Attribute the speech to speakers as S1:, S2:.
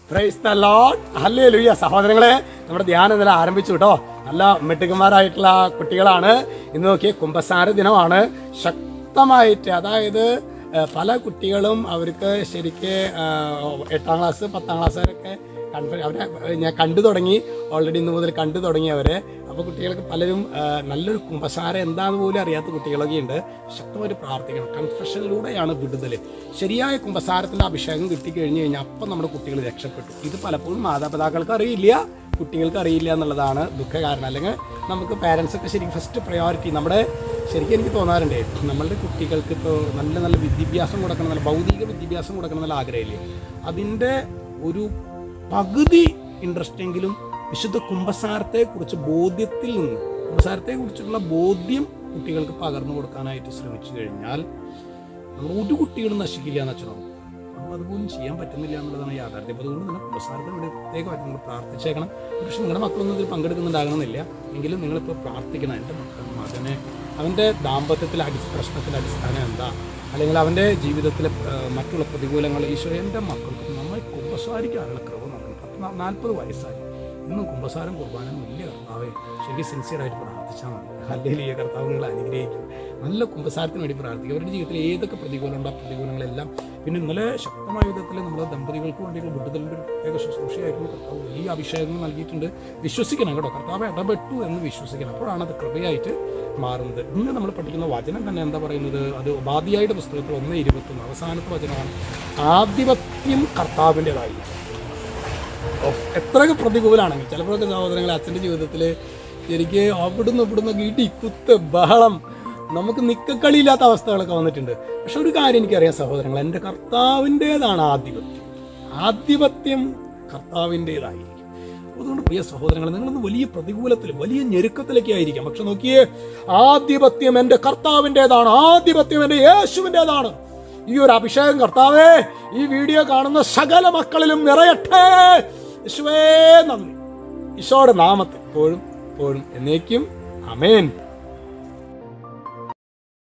S1: praise the Lord hallelujah സഹോദരങ്ങളെ നമ്മുടെ ധ്യാനം ഇന്നലെ ആരംഭിച്ചു കേട്ടോ നല്ല മിടുക്കന്മാരായിട്ടുള്ള കുട്ടികളാണ് ഇന്ന് നോക്കിയ കുംഭസാര ദിനമാണ് ശക്തമായിട്ട് അതായത് ഏഹ്, പല കുട്ടികളും അവർക്ക് ശരിക്ക് ഏഹ്, എട്ടാം ക്ലാസ് പത്താം ക്ലാസ്സുകാരൊക്കെ കൺഫ അവരെ ഞാൻ കണ്ടു തുടങ്ങി ഓൾറെഡി ഇന്ന് മുതൽ കണ്ടു തുടങ്ങി അവരെ അപ്പോൾ കുട്ടികൾക്ക് പലരും ആ, നല്ലൊരു കുമ്പസാരം എന്താണെന്ന് പോലും അറിയാത്ത കുട്ടികളൊക്കെ ഉണ്ട് ശക്തമായിട്ട് പ്രാർത്ഥിക്കണം കൺഫെഷനിലൂടെയാണ് വിടുതൽ ശരിയായ കുമ്പസാരത്തിൻ്റെ അഭിഷേകം കിട്ടിക്കഴിഞ്ഞ് കഴിഞ്ഞാൽ അപ്പം നമ്മുടെ കുട്ടികൾ രക്ഷപ്പെട്ടു ഇത് പലപ്പോഴും മാതാപിതാക്കൾക്ക് അറിയില്ല കുട്ടികൾക്ക് അറിയില്ല എന്നുള്ളതാണ് ദുഃഖകാരണം അല്ലെങ്കിൽ നമുക്ക് പാരൻസ് ഒക്കെ ശരിക്കും ഫസ്റ്റ് പ്രയോറിറ്റി നമ്മുടെ ശരിക്കും എനിക്ക് തോന്നാറുണ്ട് നമ്മളുടെ കുട്ടികൾക്ക് ഇപ്പോൾ നല്ല നല്ല വിദ്യാഭ്യാസം കൊടുക്കണം നല്ല ഭൗതിക വിദ്യാഭ്യാസം കൊടുക്കണം എന്നുള്ള ആഗ്രഹമില്ലേ അതിൻ്റെ ഒരു പകുതി ഇൻട്രസ്റ്റ് എങ്കിലും വിശുദ്ധ കുംഭസാരത്തെ കുറിച്ച് ബോധ്യത്തിൽ നിന്ന് കുംഭസാരത്തെ കുറിച്ചുള്ള ബോധ്യം കുട്ടികൾക്ക് പകർന്നു കൊടുക്കാനായിട്ട് ശ്രമിച്ചു കഴിഞ്ഞാൽ നമ്മൾ ഒരു കുട്ടികളും നശിക്കില്ല എന്ന് വെച്ചാൽ നമ്മൾ അതുപോലും ചെയ്യാൻ പറ്റുന്നില്ല എന്നുള്ളതാണ് യാഥാർത്ഥ്യം അപ്പോൾ അതുകൊണ്ട് തന്നെ കുംഭസാരത്തിന് വേണ്ടി പ്രത്യേകമായിട്ട് നിങ്ങൾ പ്രാർത്ഥിച്ചേക്കണം പക്ഷെ നിങ്ങളുടെ മക്കളൊന്നും ഇതിൽ പങ്കെടുക്കുന്നുണ്ടാകണമെന്നില്ല എങ്കിലും നിങ്ങളിപ്പോൾ പ്രാർത്ഥിക്കണം എൻ്റെ മക്കൾ മകനെ അവൻ്റെ ദാമ്പത്യത്തിലെ അടി പ്രശ്നത്തിൻ്റെ അടിസ്ഥാനം എന്താ അല്ലെങ്കിൽ അവൻ്റെ ജീവിതത്തിലെ ആ, മറ്റുള്ള പ്രതികൂലങ്ങൾ ഈശോ എൻ്റെ മക്കൾക്ക് നന്നായി കുംഭസാരിക്കാനുള്ള കൃപ നമുക്ക് പത്ത് നാ- നാൽപ്പത് വയസ്സായി ഇന്നും കുംഭസാരം കുർബാനും വലിയ കർത്താവേ ശരിക്കും സിൻസിയറായിട്ട് പ്രാർത്ഥിച്ചാൽ മതി അല്ലെങ്കിൽ ഈ കർത്താവ് നിങ്ങളെ അനുഗ്രഹിക്കും നല്ല കുംഭസാരത്തിന് വേണ്ടി പ്രാർത്ഥിക്കുക അവരുടെ ജീവിതത്തിൽ ഏതൊക്കെ പ്രതികൂലമുണ്ടോ ആ പ്രതികൂലങ്ങളെല്ലാം പിന്നെ ഇന്നലെ ശക്തമായ വിധത്തിൽ നമ്മൾ ദമ്പതികൾക്ക് വേണ്ടിയുള്ള വിടുതലിൻ്റെ ഒരു പ്രത്യേക ശുശ്രൂഷയായിരുന്നു കർത്താവ് വലിയ അഭിഷേകങ്ങൾ നൽകിയിട്ടുണ്ട് വിശ്വസിക്കണം കേട്ടോ കർത്താവ് ഇടപെട്ടു എന്ന് വിശ്വസിക്കണം അപ്പോഴാണ് അത് കൃപയായിട്ട് മാറുന്നത് ഇന്ന് നമ്മൾ പഠിക്കുന്ന വചനം തന്നെ എന്താ പറയുന്നത് അത് ഉപാധിയായുടെ പുസ്തകത്തിൽ ഒന്ന് ഇരുപത്തൊന്ന് അവസാനത്തെ വചനമാണ് ആധിപത്യം കർത്താവിൻ്റെതായിരിക്കും ഓ, എത്രയൊക്കെ പ്രതികൂലാണെങ്കിൽ ചിലപ്പോഴൊക്കെ സഹോദരങ്ങളെ അച്ഛൻ്റെ ജീവിതത്തിൽ എനിക്ക് അവിടുന്ന് ഇവിടുന്ന് ഇടി കുത്ത് ബഹളം നമുക്ക് നിക്കക്കളിയില്ലാത്ത അവസ്ഥകളൊക്കെ വന്നിട്ടുണ്ട് പക്ഷെ ഒരു കാര്യം എനിക്കറിയാം സഹോദരങ്ങൾ എൻ്റെ കർത്താവിൻ്റെതാണ് ആധിപത്യം ആധിപത്യം കർത്താവിൻ്റെതായിരിക്കും അതുകൊണ്ട് പ്രിയ സഹോദരങ്ങൾ നിങ്ങളൊന്ന് വലിയ പ്രതികൂലത്തിൽ വലിയ ഞെരുക്കത്തിലൊക്കെ ആയിരിക്കാം പക്ഷെ നോക്കിയേ ആധിപത്യം എൻ്റെ കർത്താവിൻ്റെതാണ് ആധിപത്യം എൻ്റെ യേശുവിൻ്റെതാണ് ഈ ഒരു അഭിഷേകം കർത്താവേ ഈ വീഡിയോ കാണുന്ന സകല മക്കളിലും നിറയട്ടെ യേശുവേ നന്ദി ഈശോയുടെ നാമത്തിൽ എപ്പോഴും എപ്പോഴും എന്നേക്കും അമേൻ